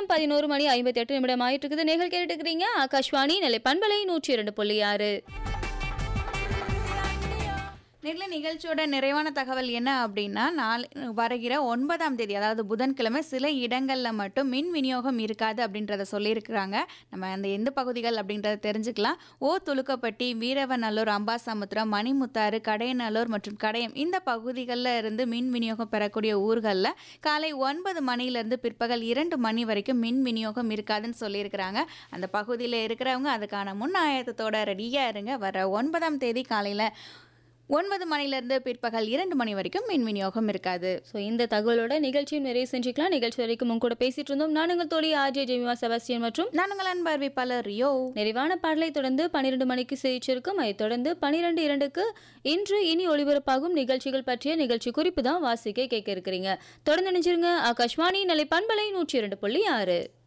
நேரம் பதினோரு மணி ஐம்பத்தி எட்டு நிமிடம் ஆயிட்டு இருக்குது நேர்கள் கேட்டுட்டு இருக்கிறீங்க ஆகாஷ்வாணி நிலை பண்பலை நூற்றி இரண்டு புள்ளி ஆறு நெல்லை நிகழ்ச்சியோட நிறைவான தகவல் என்ன அப்படின்னா நாளை வருகிற ஒன்பதாம் தேதி அதாவது புதன்கிழமை சில இடங்களில் மட்டும் மின் விநியோகம் இருக்காது அப்படின்றத சொல்லியிருக்கிறாங்க நம்ம அந்த எந்த பகுதிகள் அப்படின்றத தெரிஞ்சுக்கலாம் ஓ துலுக்கப்பட்டி வீரவநல்லூர் அம்பாசமுத்திரம் மணிமுத்தாறு கடையநல்லூர் மற்றும் கடையம் இந்த பகுதிகளில் இருந்து மின் விநியோகம் பெறக்கூடிய ஊர்களில் காலை ஒன்பது மணிலேருந்து பிற்பகல் இரண்டு மணி வரைக்கும் மின் விநியோகம் இருக்காதுன்னு சொல்லியிருக்கிறாங்க அந்த பகுதியில் இருக்கிறவங்க அதுக்கான முன் ஆயத்தத்தோட ரெடியாக இருங்க வர ஒன்பதாம் தேதி காலையில் ஒன்பது மணிலேருந்து பிற்பகல் இரண்டு மணி வரைக்கும் மின் விநியோகம் இருக்காது ஸோ இந்த தகவலோட நிகழ்ச்சியும் நிறைய செஞ்சுக்கலாம் நிகழ்ச்சி வரைக்கும் உங்க கூட பேசிட்டு இருந்தோம் நான் உங்கள் தோழி ஆர்ஜே ஜெமிவா செபாஸ்டியன் மற்றும் நான் உங்கள் அன்பு அறிவிப்பாளர் ரியோ நிறைவான பாடலை தொடர்ந்து பன்னிரண்டு மணிக்கு செய்திருக்கும் அதைத் தொடர்ந்து பன்னிரெண்டு இரண்டுக்கு இன்று இனி ஒளிபரப்பாகும் நிகழ்ச்சிகள் பற்றிய நிகழ்ச்சி குறிப்பு தான் வாசிக்க கேட்க இருக்கிறீங்க தொடர்ந்து நினைச்சிருங்க ஆகாஷ்வாணி நிலை பண்பலை நூற்றி இரண்டு புள்ளி ஆறு